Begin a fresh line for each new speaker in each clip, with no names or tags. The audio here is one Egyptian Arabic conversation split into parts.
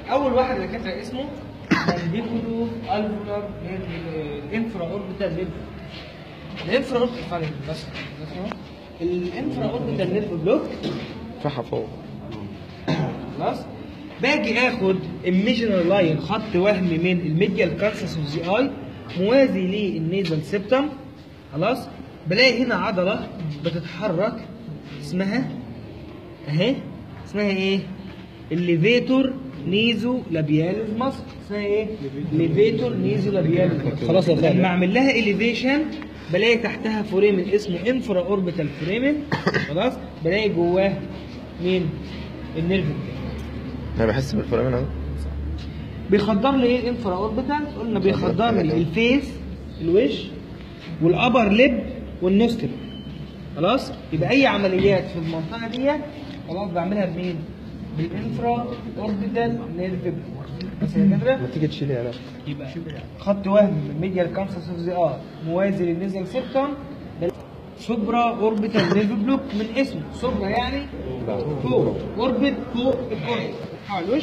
اول واحد اللي كاتب اسمه مانديبولو الفولار الانفرا اوربيتال نيرف الانفرا اوربيتال بس بس هو. الانفرا اوربيتال نيرف بلوك
فتحة فوق
خلاص باجي اخد الميجنال لاين خط وهمي من الميديال كارسس اوف ذا اي موازي للنيزل سيبتم خلاص بلاقي هنا عضله بتتحرك اسمها اهي اسمها ايه؟ الليفيتور نيزو لابياليز مصر اسمها ايه؟ ليفيتور نيزو لابياليز مصر
خلاص يا خالد.
لما اعمل لها اليفيشن بلاقي تحتها فوريمن اسمه انفرا اوربيتال فوريمن خلاص بلاقي جواه مين؟ النيرف بتاعي
انا بحس بالفورامين اهو
بيخدر لي ايه الانفرا اوربيتال قلنا بيخدر لي الفيس الوش والابر ليب والنوستر خلاص يبقى اي عمليات في المنطقه دي خلاص بعملها بمين بالانفرا اوربيتال نيرف بس يا كده
ما تيجي تشيلي يا
يبقى خط وهم من ميديال كانسس اوف ذا ار موازي للنيزل سيبتم سوبرا اوربيتال نيرف بلوك من اسمه سوبرا يعني فوق اوربت فوق الاوربت على الوش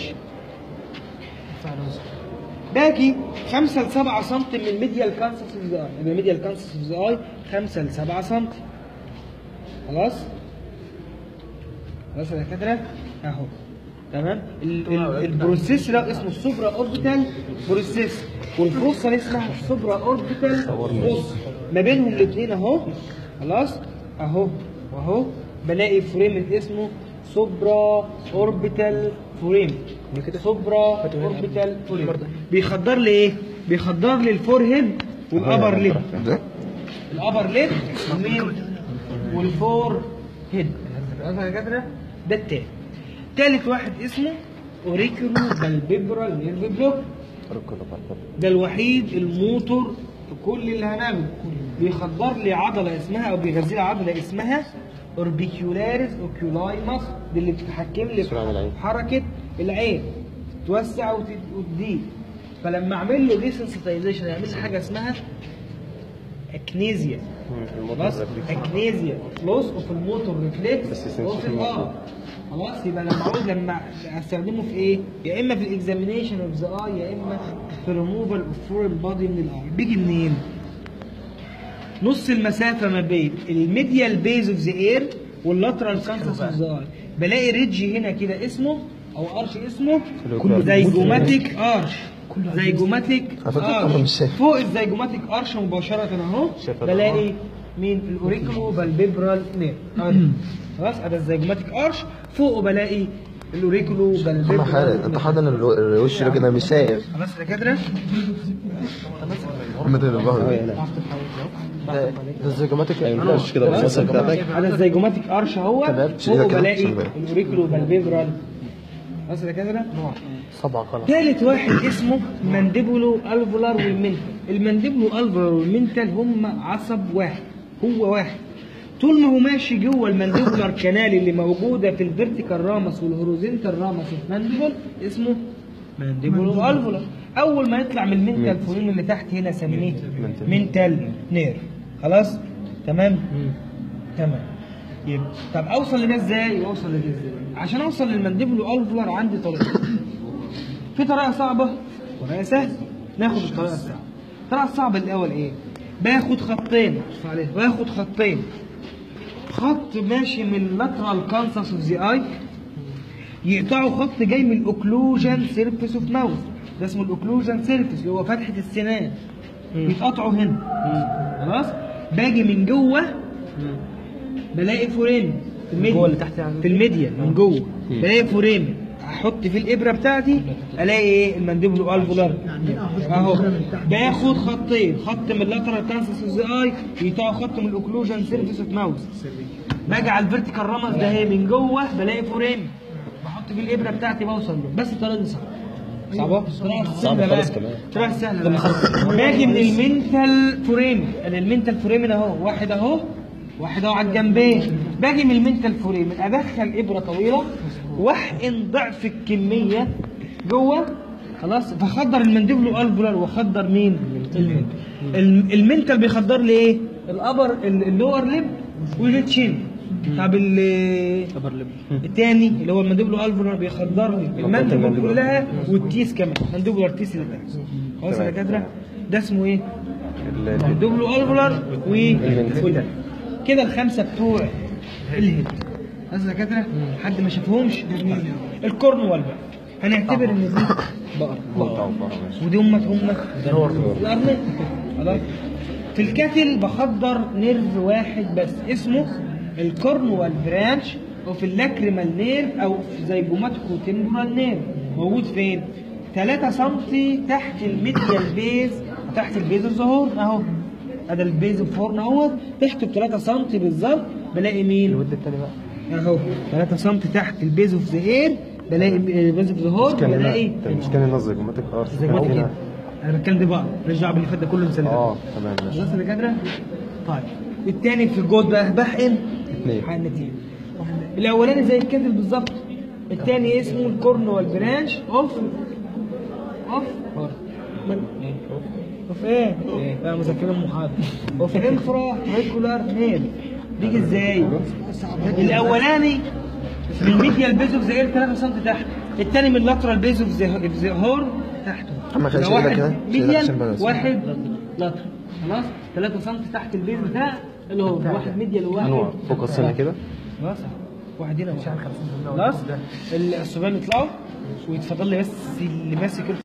باقي 5 ل 7 سم من الميديال كانسس اوف ذا اي يبقى الميديال كانسس اوف ذا اي 5 ل 7 سم خلاص خلاص يا دكاتره اهو تمام ال- ال- البروسيس ده اسمه السوبرا اوربيتال بروسيس والفرصه اللي اسمها السوبرا اوربيتال بص ما بينهم الاثنين اهو خلاص اهو واهو بلاقي فريم اسمه سوبرا اوربيتال فريم سوبرا اوربيتال فريم بيخدر لي ايه؟ بيخدر لي الفور هيد والابر ليب
ده
الابر ليب ومين والفور هيد عارف يا دكاتره ده التاني تالت واحد اسمه اوريكولو بالبيبرال نيرف بلوك ده الوحيد الموتور في كل اللي هنعمله بيخدر لي عضله اسمها او بيغذي لي عضله اسمها اوربيكيولاريس اوكيولاي ماسل دي اللي بتتحكم لي
سرعة العين.
في حركه العين توسع وت- وتضيق فلما اعمل له ديسنسيتايزيشن يعمل لي حاجه اسمها اكنيزيا خلاص اكنيزيا لوس اوف الموتور ريفلكس
بس
اوف
sensitive
اه خلاص يبقى لما عاوز لما استخدمه في ايه؟ يا اما في الاكزامينيشن اوف ذا اي يا اما في ريموفال اوف فورين بادي من الاي بيجي منين؟ نص المسافه ما بين الميديال بيز اوف ذا اير واللاترال كانسس اوف ذا اي بلاقي ريدج هنا كده اسمه او ارش اسمه
كله
زيجوماتيك ارش زيجوماتيك
على فكرة أنا مش
ارش
شايف.
فوق الزيجوماتيك ارش مباشره اهو
شايف
بلاقي مين الاوريكولو بالبيبرال نير خلاص ادي الزيجوماتيك ارش فوقه بلاقي الاوريكولو
اما
بالبيبرال
حاجة انت حاضن الو- الوش ده كده مش شايف
خلاص يا كده
مثل الظهر ده الزيجوماتيك ما ينفعش كده بالمصر بتاعتك
هذا الزيجوماتيك ارش اهو
تمام، شيل
فوقه
كده،
بلاقي
عشان يبان.
الاوريكولو بالبيبرال خلاص يا كده
صبع خلاص
ثالث واحد اسمه مانديبولو الفولار والمنتال المانديبولو الفولار والمنتال هم عصب واحد هو واحد طول ما هو ماشي جوه المانديبولار كانال اللي موجوده في الفيرتيكال رامس والهوريزونتال رامس في المانديبول اسمه مانديبولو الفولار اول ما يطلع من المنتال فورين اللي تحت هنا سميه
منتال.
منتال نير خلاص تمام تمام يبقى طب اوصل لده ازاي واوصل لده ازاي عشان اوصل للمانديبولو الفولار عندي طريقه في طريقه صعبه وطريقه سهله ناخد الطريقه الصعبه الطريقه الصعبه الاول ايه باخد خطين بص عليه باخد خطين خط ماشي من lateral كانسس اوف ذا اي يقطعوا خط جاي من الاوكلوجن سيرفيس اوف ماوث ده اسمه الاوكلوجن سيرفيس اللي هو فتحه السنان يتقطعوا هنا خلاص باجي من جوه بلاقي فورين في الميديا
جوه اللي تحت يعني؟
في الميديا من جوه بلاقي فورين احط فيه الابره بتاعتي الاقي ايه المانديبولو الفولار اهو باخد خطين خط من اللاترال كانسس اوف ذا اي يقطعوا خط من الاوكلوجن سيرفيس اوف ماوس باجي على الفيرتيكال رامس ده هي من جوه بلاقي فورين بحط فيه الابره بتاعتي بوصل له بس الطريقه دي صعبه صعبه؟ طريقه سهله
خالص
بقى.
كمان.
طريقه سهله بقى. باجي من المنتال فريم انا المنتال فريم اهو واحد اهو واحد اهو على الجنبين باجي من المنتال فريم ادخل ابره طويله واحقن ضعف الكميه جوه خلاص فخدر المنديبلو الفولار وخدر مين؟ المنتال المنتال بيخدر لي ايه؟ الابر اللور ليب والتشين طب ال- التاني اللي هو المانديبولو الفولار بيخدر لي المندبل
المندبل.
كلها والتيس كمان مانديبولار تيس اللي تحت خلاص يا
تمام.
دكاتره ده اسمه ايه؟
ال-
مانديبولو الفولار و وده كده الخمسه بتوع الهيد خلاص يا دكاتره حد ما شافهمش الكورنوال بقى هنعتبر ان دي بقره بقره ودي امك امك الارنب خلاص في الكتل بخدر نيرف واحد بس اسمه الكورنوال برانش وفي اللاكريمال نيرف او في زيجوماتيكو تمبرال نيرف موجود فين 3 سم تحت الميديال بيز تحت البيز الظهور اهو هذا البيز فورن اهو تحته ب 3 سم بالظبط بلاقي مين
الود التاني بقى
اهو 3 سم تحت البيز اوف ذا اير بلاقي البيز اوف ذا هور بلاقي
مش كان هنا زيجوماتيك اه
زي ما كده انا بتكلم دي بقى ماليش دعوه باللي فات ده كله نسلم
اه تمام ماشي
خلاص يا دكاتره طيب الثاني في الجود بقى بحقن
اتنين.
حقن اتنين الاولاني زي الكتل بالظبط الثاني اسمه الكورنوال برانش اوف اوف اوف ايه؟ لا مذاكرين المحاضره اوف انفرا ريكولار نيل بيجي ازاي؟ الاولاني من ميديال بيز اوف ذا اير 3 سم تحت الثاني من لاترال بيز اوف ذا هورن تحته
أما خلي
ده
شيلها
واحد
كده، شيلها عشان
ميديال
بس.
واحد لاترال خلاص 3 سم تحت البيز بتاع اللي هو واحد ميديال وواحد
انواع فوق السنه كده
خلاص واحد هنا وواحد خلاص الصبيان يطلعوا ويتفضل لي بس اللي ماسك